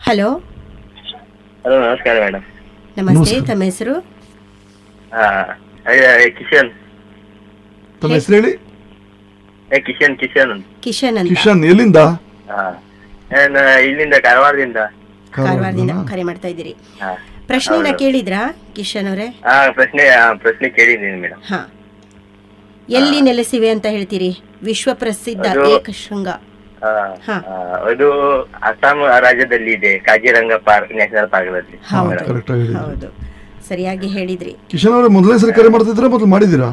Hello hello ನಮಸ್ಕಾರ madam ನಮಸ್ತೆ ನಮಸ್ಕಾರ. ತಮ್ಮ ಹೆಸರು ಹಾ ಕಿಶನ್ ತಮ್ಮ ಹೆಸರು ಹೇಳಿ ಏ ಕಿಶನ್ ಕಿಶನ್ ಅಂತ ಕಿಶನ್ ಅಂತ ಕಿಶನ್ ಎಲ್ಲಿಂದ ಹಾ ನಾನು ಇಲ್ಲಿಂದ ಕಾರವಾರದಿಂದ ಕಾರವಾರದಿಂದ ಕಾರವಾರದಿಂದ? ಕರೆ ಮಾಡ್ತಾ ಇದ್ದೀರಿ ಹಾ ಪ್ರಶ್ನೆನ ಕೇಳಿದ್ರಾ ಕಿಶನ್ ಅವರೇ ಹಾ ಪ್ರಶ್ನೆ ಆ, ಪ್ರಶ್ನೆ ಕೇಳಿದ್ದೀನಿ ಮೇಡಮ್ ಹಾ ಎಲ್ಲಿ ನೆಲೆಸಿವೆ ಅಂತ ಹೇಳ್ತೀರಿ ವಿಶ್ವ ಪ್ರಸಿದ್ಧ ಅದು- ಏಕಶೃಂಗ ಹಾ ಹಾ. ಆ, ಅದು ಅಸ್ಸಾಂ ರಾಜ್ಯದಲ್ಲಿ ಇದೆ ಕಾಜಿರಂಗ ಪಾರ್ಕ್ ನ್ಯಾಷನಲ್ ಪಾರ್ಕ್ದಲ್ಲಿ ಹೌದು ಕರೆಕ್ಟ್ ಆಗಿ ಹೇಳಿದ್ರಿ. ಹೌದು ಸರಿಯಾಗಿ ಹೇಳಿದ್ರಿ ಕಿಶನ್ ಅವರೇ ಮೊದಲನೇ ಸರಿ ಕರೆ ಮಾಡ್ತಿದ್ದೀರಾ ಮೊದಲು ಮಾಡಿದ್ದೀರಾ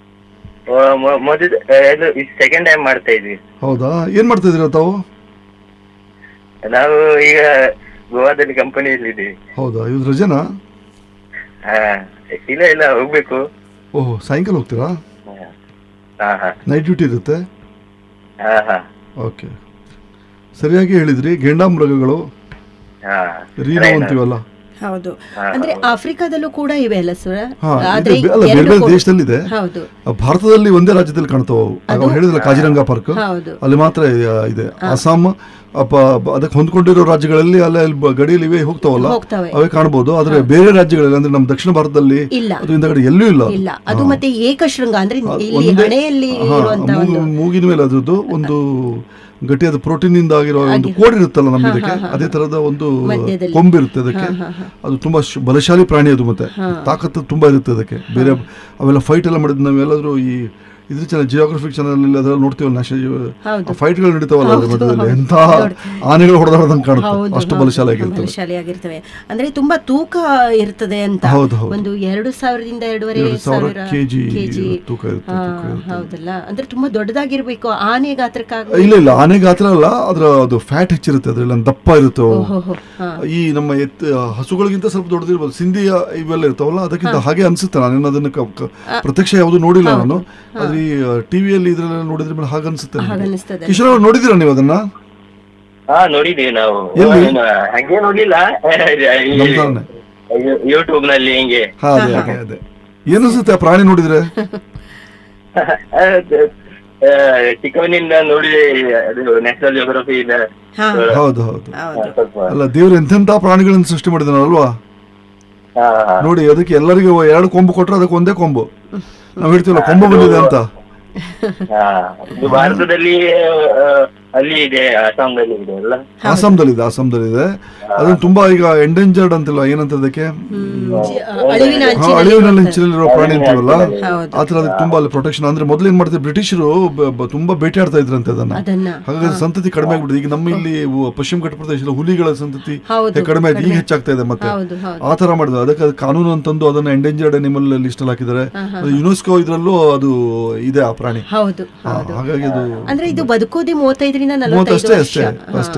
ಮೊದಲು ಇದು ಸೆಕೆಂಡ್ ಟೈಮ್ ಮಾಡ್ತಾ ಇದ್ವಿ ಹೌದಾ ಏನ್ ಮಾಡ್ತಾ ಇದ್ದೀರಾ ತಾವು ನಾವು ಈಗ ಗೋವಾದಲ್ಲಿ ಕಂಪನಿಯಲ್ಲಿ ಇದ್ದೀವಿ ಹೌದಾ ಇವತ್ತು ರಜೆನಾ ಹಾ ಇಲ್ಲ ಇಲ್ಲ ಹೋಗ್ಬೇಕು ಓಹ್ ಸಾಯಂಕಾಲ ಹೋಗ್ತೀರಾ ಹಾ ಹಾ ನೈಟ್ ಡ್ಯೂಟಿ ಇರುತ್ತೆ ಹಾ ಹಾ ಓಕೆ ಸರಿಯಾಗಿ ಹೇಳಿದ್ರಿ ಗೆಂಡಾಮೃಗಗಳು ಹಾ ರೀನೋ ಅಂತೀವಲ್ಲ ಹೌದು ಹಾ, ಅಂದ್ರೆ ಆಫ್ರಿಕಾದಲ್ಲೂ ಕೂಡ ಇವೆ ಅಲ್ಲ ಸುರ ಹಾ ಆದ್ರೆ ಇದೆ, ಅಲ್ಲ ಬೇರೆ ಎರಡು ಬೇರೆ ಕೋ- ದೇಶದಲ್ಲಿದೆ ಹೌದು ಆ, ಭಾರತದಲ್ಲಿ ಒಂದೇ ರಾಜ್ಯದಲ್ಲಿ ಕಾಣ್ತಾವ ಅವು ಆಗ ಅವ್ರು ಹೇಳಿದ್ರಲ್ಲ ಕಾಜಿರಂಗ ಪಾರ್ಕ್ ಹೌದು ಅಲ್ಲಿ ಮಾತ್ರ ಆ, ಇದೆ ಅಸ್ಸಾಂ ಅಪ್ಪ ಬ- ಅದಕ್ಕೆ ಹೊಂದ್ಕೊಂಡಿರೋ ರಾಜ್ಯಗಳಲ್ಲಿ ಅಲ್ಲ ಅಲ್ಲಿ ಬ- ಗಡಿಯಲ್ಲಿ ಇವೆ ಹೋಗ್ತಾವಲ್ಲ ಹೋಗ್ತವೆ ಅವೇ ಕಾಣಬಹುದು ಆದ್ರೆ ಬೇರೆ ರಾಜ್ಯಗಳಲ್ಲಿ ಅಂದ್ರೆ ನಮ್ಮ ದಕ್ಷಿಣ ಭಾರತದಲ್ಲಿ ಇಲ್ಲ ಅದು ಹಿಂದಗಡೆ ಎಲ್ಲೂ ಇಲ್ಲ ಅದು. ಇಲ್ಲ ಅದು ಮತ್ತೆ ಏಕಶೃಂಗ ಅಂದ್ರೆ ಅದು ಇಲ್ಲಿ ಒಂದೇ- ಹಣೆಯಲ್ಲಿ ಹಾ, ಇರುವಂತ ಮೂಗು- ಒಂದು ಮೂಗಿನ ಮೇಲೆ ಅದ್ರದ್ದು ಒಂದು ಗಟ್ಟಿಯಾದ ಪ್ರೋಟೀನ್ ಇಂದ ಆಗಿರೋ ಒಂದು ಕೋಡ್ ಇರುತ್ತಲ್ಲ ನಮ್ಮ ಇದಕ್ಕೆ ಅದೇ ತರದ ಒಂದು ಮಧ್ಯದಲ್ಲಿ. ಕೊಂಬಿರುತ್ತೆ ಅದಕ್ಕೆ ಅದು ತುಂಬಾ ಶ್- ಬಲಶಾಲಿ ಪ್ರಾಣಿ ಅದು ಮತ್ತೆ ತಾಕತ್ತು ತುಂಬಾ ಇರುತ್ತೆ ಅದಕ್ಕೆ ಬೇರೆ ಅವೆಲ್ಲ ಫೈಟ್ ಎಲ್ಲ ಮಾಡಿದ್ ನಾವೆಲ್ಲಾದ್ರೂ ಈ ಇದ್ರ ಚಾನಲ್ ಜಿಯೋಗ್ರಫಿಕ್ ಚಾನಲ್ ಅದೆಲ್ಲ ನೋಡ್ತೀವಲ್ಲ ಹೌದು. ಫೈಟ್ಗಳು ನಡೀತಾವಲ್ಲ ಅದ್ರ ಹೌದು, ಮಧ್ಯದಲ್ಲಿ ಹೌದು. ಎಂತ ಆನೆಗಳು ಹೊಡೆದಾಡ್ದಂಗೆ ಕಾಣುತ್ತೆ ಹೌದು, ಅಷ್ಟು ಹೌದು. ಬಲಶಾಲಿ ಆಗಿರ್ತವೆ ಬಲಶಾಲಿಯಾಗಿರ್ತವೆ ಅಂದ್ರೆ ತುಂಬಾ ತೂಕ ಇರ್ತದೆ ಅಂತ ಹೌದು, ಹೌದು. ಒಂದು ಎರಡು ಸಾವಿರದಿಂದ ಎರಡೂವರೆ ಎರಡು ಸಾವಿರ ಸಾವಿರ ಕೆಜಿ ಕೆಜಿ ತೂಕ ಇರುತ್ತೆ, ಹಾ, ತೂಕ ಇರುತ್ತೆ. ಹೌದಲ್ಲ ಅಂದ್ರೆ ತುಂಬಾ ದೊಡ್ಡದಾಗಿರ್ಬೇಕು ಆನೆ ಗಾತ್ರಕ್ಕಾಗ ಇಲ್ಲ ಇಲ್ಲ ಆನೆ ಗಾತ್ರ ಅಲ್ಲ ಅದ್ರ ಅದು ಫ್ಯಾಟ್ ಹೆಚ್ಚಿರುತ್ತೆ ಅದ್ರಲ್ಲಿ ಒಂದ್ ದಪ್ಪ ಇರುತ್ತೆ ಅವು. ಓಹೋ ಹಾ ಈ ನಮ್ಮ ಎತ್ ಹಸುಗಳಿಗಿಂತ ಸ್ವಲ್ಪ ದೊಡ್ಡದಿರ್ಬೋದು ಸಿಂಧಿಯ ಇವೆಲ್ಲ ಇರ್ತಾವಲ್ಲ ಅದಕ್ಕಿಂತ ಹಾಗೆ ಅನ್ಸುತ್ತೆ ನಾನು ಅದನ್ನ ಕ- ಕ- ಪ್ರತ್ಯಕ್ಷ ಯಾವುದು ನೋಡಿಲ್ಲ ನಾನು ಆದ್ರೆ ಈ ಟಿವಿಯಲ್ಲಿ ಇದ್ರೆಲ್ಲ ನೋಡಿದ್ರೆ ಮೇಲೆ ಹಾಗೆ ಅನ್ಸುತ್ತೆ ನನಗೆ. ಹಾಗನ್ನಿಸ್ತದೆ ಕಿಶೋರ್ ಅವ್ರು ನೋಡಿದ್ದೀರಾ ನೀವು ಅದನ್ನ ಹಾ ನೋಡಿದೀವಿ ನಾವು ಎಲ್ಲಿ? ಏನು, ಹಂಗೆ ನೋಡಿಲ್ಲ ನಮ್ ತಾನೆ. ಯೂಟ್ಯೂಬ್ ನಲ್ಲಿ ಹಿಂಗೆ ಹಾ ಅದೇ ಅದೇ ಅದೇ ಏನ್ ಅನ್ಸುತ್ತೆ ಆ ಪ್ರಾಣಿ ನೋಡಿದ್ರೆ ಅದು, ಆ, ಚಿಕ್ಕವನಿಂದ ನೋಡಿ ಅದು ನ್ಯಾಷನಲ್ ಜಿಯೋಗ್ರಫಿ ಇಂದ ಹಾ ಹೌದು ಹೌದು ಹೌದು ಸ್ವಲ್ಪ ಅಲ್ಲ ದೇವ್ರು ಎಂತೆಂತ ಪ್ರಾಣಿಗಳನ್ನ ಸೃಷ್ಟಿ ಮಾಡಿದಾನಲ್ವಾ ಹಾ, ಹಾ. ನೋಡಿ ಅದಕ್ಕೆ ಎಲ್ಲರಿಗೂ ಎರಡು ಕೊಂಬು ಕೊಟ್ರೆ ಅದಕ್ಕೆ ಒಂದೇ ಕೊಂಬು ನಾವ್ ಹೇಳ್ತೀವಲ್ಲ ಕೊಂಬು ಬಂದಿದೆ ಅಂತ ಹಾ. ಇದು ಭಾರತದಲ್ಲಿ ಆ, ಅಲ್ಲಿ ಇದೆ ಅಸ್ಸಾಂದಲ್ಲಿ ಇದೆ ಅಲ್ಲ ಆಸಾಮ್ದಲ್ಲಿದೆ ಆಸಾಮ್ದಲ್ಲಿದೆ ಅದನ್ನ ತುಂಬಾ ಈಗ ಎಂಡೇಂಜರ್ಡ್ ಅಂತಿಲ್ಲ ಏನಂತ ಅದಕ್ಕೆ ಜಿ- ಅಳಿವಿನ ಹಾ, ಅಂಚಿನಲ್ಲಿ ಅಳಿವಿನಲ್ಲಿ ಅಂಚಿನಲ್ಲಿರೋ ಪ್ರಾಣಿ ಅಂತೀವಲ್ಲ ಹೌದು ಆತರ ಅದಕ್ಕೆ ತುಂಬಾ ಅಲ್ಲಿ ಪ್ರೊಟೆಕ್ಷನ್ ಅಂದ್ರೆ ಮೊದಲು ಏನ್ ಮಾಡ್ತಾರೆ ಬ್ರಿಟಿಷರು ಬ- ಬ- ತುಂಬಾ ಬೇಟೆಯಾಡ್ತಾ ಇದ್ರಂತೆ ಅದನ್ನ ಅದನ್ನ ಹಾಗಾಗಿ ಅದ್ರ ಸಂತತಿ ಕಡಿಮೆ ಆಗ್ಬಿಟ್ಟಿದೆ ಈಗ ನಮ್ಮ ಇಲ್ಲಿ ಉ- ಪಶ್ಚಿಮ ಘಟ್ಟ ಪ್ರದೇಶದಲ್ಲಿ ಹುಲಿಗಳ ಸಂತತಿ ಹೌದು, ಹೇ ಕಡಿಮೆ ಆಯ್ತು ಈಗ ಹೆಚ್ಚಾಗ್ತಾ ಇದೆ ಮತ್ತೆ ಹೌದು ಹೌದು ಆ ತರ ಮಾಡಿದ್ರು ಅದಕ್ಕೆ ಅದು ಕಾನೂನು ಅಂತಂದು ಅದನ್ನ ಎಂಡೇಂಜರ್ಡ್ ಅನಿಮಲ್ ಲಿಸ್ಟ್ ಅಲ್ಲಿ ಹಾಕಿದ್ದಾರೆ ಯುನೆಸ್ಕೋ ಇದ್ರಲ್ಲೂ ಅದು ಇದೆ ಆ ಪ್ರಾಣಿ ಹೌದು ಹಾ, ಹೌದು ಹಾಗಾಗಿ ಅದು ಅಂದ್ರೆ ಇದು ಬದುಕೋದಿ ಮೂವತ್ತೈದರಿಂದ ಮೂವತ್ತು ನಲವತ್ತೈದು ಅಷ್ಟೇ ವರ್ಷ ಅಷ್ಟೇ ಅಷ್ಟೇ